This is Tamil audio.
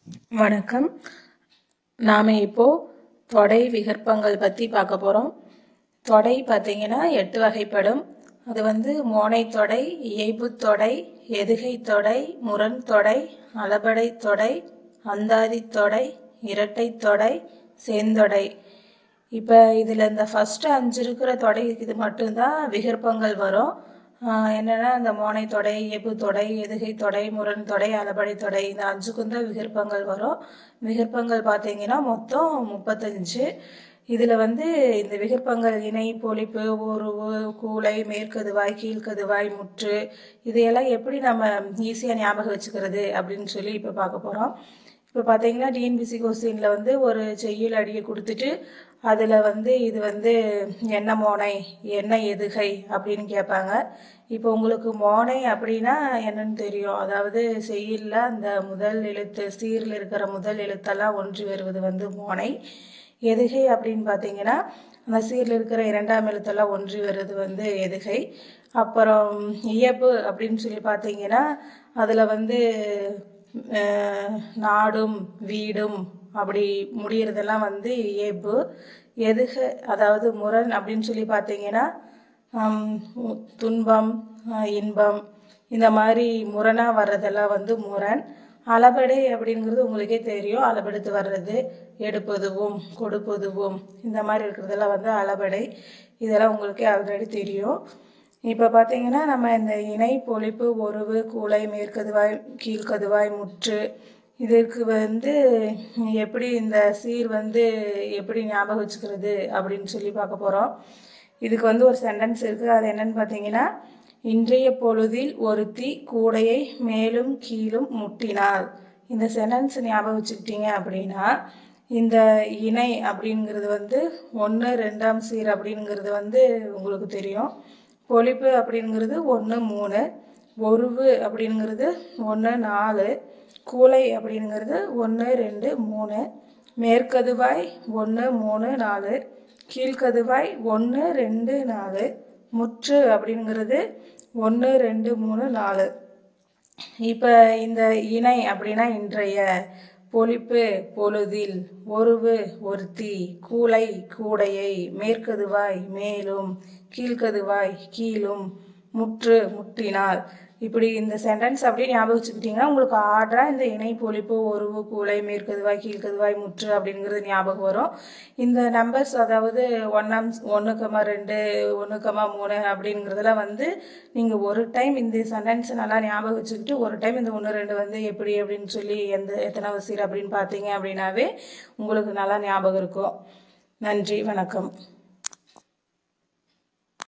வணக்கம் நாம் இப்போ தொடை விகற்பங்கள் பற்றி பார்க்க போகிறோம் தொடை பார்த்தீங்கன்னா எட்டு வகைப்படும் அது வந்து மோனை தொடை இயைபு தொடை எதுகை தொடை முரண் தொடை அளபடை தொடை அந்தாதி தொடை இரட்டை தொடை சேந்தொடை இப்போ இதில் இந்த ஃபஸ்ட்டு அஞ்சு இருக்கிற தொடை இது மட்டும்தான் விகற்பங்கள் வரும் ஆஹ் என்னன்னா இந்த மோனை தொடை எபு தொடை எதுகை தொடை முரண் தொடை அளபடை தொடை இந்த அஞ்சுக்கும் தான் விகற்பங்கள் வரும் விகற்பங்கள் பார்த்தீங்கன்னா மொத்தம் முப்பத்தஞ்சு இதில் வந்து இந்த விகற்பங்கள் இணை பொழிப்பு உருவு கூளை மேற்கதுவாய் கீழ்கதுவாய் முற்று இதையெல்லாம் எப்படி நம்ம ஈஸியாக ஞாபகம் வச்சுக்கிறது அப்படின்னு சொல்லி இப்போ பார்க்க போகிறோம் இப்போ பார்த்தீங்கன்னா டிஎன்பிசி கொஸ்டினில் வந்து ஒரு செய்யுள் அடியை கொடுத்துட்டு அதில் வந்து இது வந்து என்ன மோனை என்ன எதுகை அப்படின்னு கேட்பாங்க இப்போ உங்களுக்கு மோனை அப்படின்னா என்னன்னு தெரியும் அதாவது செய்யுளில் அந்த முதல் எழுத்து சீரில் இருக்கிற முதல் எழுத்தெல்லாம் ஒன்று வருவது வந்து மோனை எதுகை அப்படின்னு பார்த்தீங்கன்னா அந்த சீரில் இருக்கிற இரண்டாம் எழுத்தெல்லாம் ஒன்று வருது வந்து எதுகை அப்புறம் இயப்பு அப்படின்னு சொல்லி பார்த்தீங்கன்னா அதில் வந்து அஹ், நாடும் வீடும் அப்படி முடியறதெல்லாம் வந்து இயல்பு எதுக அதாவது முரண் அப்படின்னு சொல்லி பார்த்தீங்கன்னா ஹம், துன்பம் அஹ், இன்பம் இந்த மாதிரி முரணாக வர்றதெல்லாம் வந்து முரண் அளபடை அப்படிங்கிறது உங்களுக்கே தெரியும் அளபெடுத்து வர்றது எடுப்பதுவும் கொடுப்பதுவும் இந்த மாதிரி இருக்கிறதெல்லாம் வந்து அளபடை இதெல்லாம் உங்களுக்கே ஆல்ரெடி தெரியும் இப்போ பார்த்தீங்கன்னா நம்ம இந்த இணை பொழிப்பு ஒருவு கூளை மேற்கதுவாய் கீழ்கதுவாய் முற்று இதற்கு வந்து எப்படி இந்த சீர் வந்து எப்படி ஞாபகம் வச்சுக்கிறது அப்படின்னு சொல்லி பார்க்க போகிறோம் இதுக்கு வந்து ஒரு சென்டென்ஸ் இருக்குது அது என்னன்னு பார்த்தீங்கன்னா இன்றைய பொழுதில் ஒருத்தி கூடையை மேலும் கீழும் முட்டினாள் இந்த சென்டென்ஸ் ஞாபகம் வச்சுக்கிட்டீங்க அப்படின்னா இந்த இணை அப்படிங்கிறது வந்து ஒன்று ரெண்டாம் சீர் அப்படிங்கிறது வந்து உங்களுக்கு தெரியும் பொழிப்பு அப்படிங்கிறது ஒன்று மூணு ஒருவு அப்படிங்கிறது ஒன்று நாலு கூளை அப்படிங்கிறது ஒன்று ரெண்டு மூணு மேற்கதுவாய் ஒன்று மூணு நாலு கீழ்கதுவாய் ஒன்று ரெண்டு நாலு முற்று அப்படிங்கிறது ஒன்று ரெண்டு மூணு நாலு இப்போ இந்த இணை அப்படின்னா இன்றைய பொழிப்பு பொழுதில் ஒருவு ஒருத்தி கூளை கூடையை மேற்கதுவாய் மேலும் கீழ்கதுவாய் கீழும் முற்று முற்றினாள் இப்படி இந்த சென்டென்ஸ் அப்படியே ஞாபகம் வச்சுக்கிட்டிங்கன்னா உங்களுக்கு ஆர்டராக இந்த இணை பொழிப்பு ஒருவு கூளை மேற்கதுவாய் கீழ்கதுவாய் முற்று அப்படிங்கிறது ஞாபகம் வரும் இந்த நம்பர்ஸ் அதாவது ஒன்றாம் ஒன்று கமா ரெண்டு ஒன்று கமா மூணு அப்படிங்கிறதுல வந்து நீங்கள் ஒரு டைம் இந்த சென்டென்ஸ் நல்லா ஞாபகம் வச்சுக்கிட்டு ஒரு டைம் இந்த ஒன்று ரெண்டு வந்து எப்படி அப்படின்னு சொல்லி எந்த எத்தனை வசீர் அப்படின்னு பார்த்தீங்க அப்படின்னாவே உங்களுக்கு நல்லா ஞாபகம் இருக்கும் நன்றி வணக்கம்